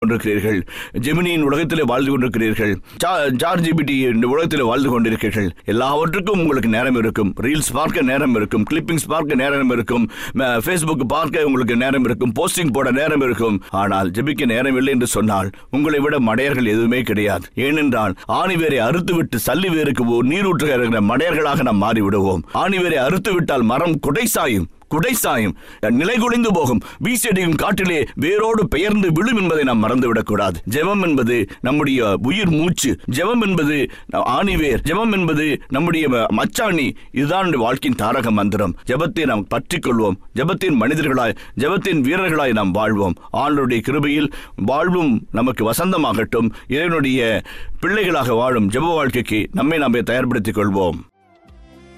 கொண்டிருக்கிறீர்கள் ஜெமினியின் உலகத்திலே வாழ்ந்து கொண்டிருக்கிறீர்கள் ஜா- ஜார்ஜ் ஜிபிடி இந்த உலகத்திலே வாழ்ந்து கொண்டிருக்கிறீர்கள் எல்லாவற்றுக்கும் உங்களுக்கு நேரம் இருக்கும் ரீல்ஸ் பார்க்க நேரம் இருக்கும் கிளிப்பிங்ஸ் பார்க்க நேரம் இருக்கும் ஃபேஸ்புக் பார்க்க உங்களுக்கு நேரம் இருக்கும் போஸ்டிங் போட நேரம் இருக்கும் ஆனால் ஜெபிக்க நேரம் இல்லை என்று சொன்னால் உங்களை விட மடையர்கள் எதுவுமே கிடையாது ஏனென்றால் ஆணிவேரை அறுத்துவிட்டு சல்லி வேருக்கு நீரூற்றுகிற மடையர்களாக நாம் மாறிவிடுவோம் ஆணிவேரை அறுத்து விட்டால் மரம் குடை சாயும் குடை சாயும் நிலைகுலைந்து போகும் வீசடியும் காட்டிலே வேரோடு பெயர்ந்து விழும் என்பதை நாம் மறந்துவிடக் கூடாது ஜெபம் என்பது நம்முடைய உயிர் மூச்சு ஜெபம் என்பது ஆணிவேர் ஜெபம் என்பது நம்முடைய மச்சாணி இதுதான் நம்முடைய வாழ்க்கையின் தாரக மந்திரம் ஜெபத்தை நாம் பற்றிக் கொள்வோம் ஜெபத்தின் மனிதர்களாய் ஜெபத்தின் வீரர்களாய் நாம் வாழ்வோம் ஆண்டவருடைய கிருபையில் வாழ்வும் நமக்கு வசந்தமாகட்டும் இறைவனுடைய பிள்ளைகளாக வாழும் ஜெப வாழ்க்கைக்கு நம்மை நாமே தயார்படுத்திக் கொள்வோம்